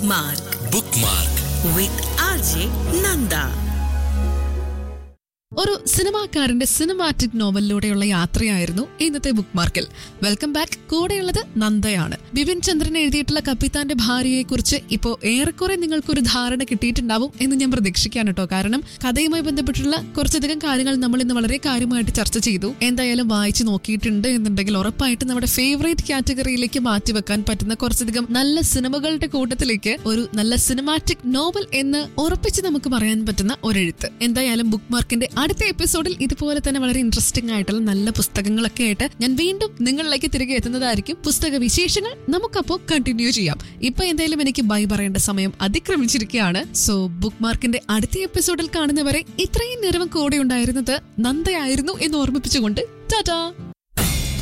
Bookmark bookmark with RJ Nanda. ഒരു സിനിമാക്കാരന്റെ cinematic നോവലിലൂടെയുള്ള യാത്രയായിരുന്നു ഇന്നത്തെ ബുക്ക് മാർക്കിൽ വെൽക്കം ബാക്ക് കൂടെയുള്ളത് നന്ദയാണ് ബിപിൻ ചന്ദ്രൻ എഴുതിയിട്ടുള്ള കപ്പിത്താന്റെ ഭാര്യയെക്കുറിച്ച് ഇപ്പോൾ ഏറെക്കുറെ നിങ്ങൾക്കൊരു ധാരണ കിട്ടിയിട്ടുണ്ടാവും എന്ന് ഞാൻ പ്രതീക്ഷിക്കാൻ കേട്ടോ കാരണം കഥയുമായി ബന്ധപ്പെട്ടുള്ള കുറച്ചധികം കാര്യങ്ങൾ നമ്മൾ ഇന്ന് വളരെ കാര്യമായിട്ട് ചർച്ച ചെയ്തു എന്തായാലും വായിച്ചു നോക്കിയിട്ടുണ്ട് എന്നുണ്ടെങ്കിൽ ഉറപ്പായിട്ട് നമ്മുടെ ഫേവറേറ്റ് കാറ്റഗറിയിലേക്ക് മാറ്റിവെക്കാൻ പറ്റുന്ന കുറച്ചധികം നല്ല സിനിമകളുടെ കൂട്ടത്തിലേക്ക് ഒരു നല്ല സിനിമാറ്റിക് നോവൽ എന്ന് ഉറപ്പിച്ച് നമുക്ക് പറയാൻ പറ്റുന്ന ഒരെഴുത്ത് എന്തായാലും ബുക്ക് മാർക്കിന്റെ അടുത്ത എപ്പിസോഡിൽ ഇതുപോലെ തന്നെ വളരെ ഇൻട്രസ്റ്റിംഗ് ആയിട്ടുള്ള നല്ല പുസ്തകങ്ങളൊക്കെ ആയിട്ട് ഞാൻ വീണ്ടും നിങ്ങളിലേക്ക് തിരികെ എത്തുന്നതായിരിക്കും പുസ്തക വിശേഷങ്ങൾ നമുക്കപ്പോ കണ്ടിന്യൂ ചെയ്യാം ഇപ്പൊ എന്തായാലും എനിക്ക് ബൈ പറയേണ്ട സമയം അതിക്രമിച്ചിരിക്കുകയാണ് സോ ബുക്ക് മാർക്കിന്റെ അടുത്ത എപ്പിസോഡിൽ കാണുന്നവരെ ഇത്രയും നേരം കൂടെ ഉണ്ടായിരുന്നത് നന്ദയായിരുന്നു എന്ന് ഓർമ്മിപ്പിച്ചുകൊണ്ട് ടാറ്റാ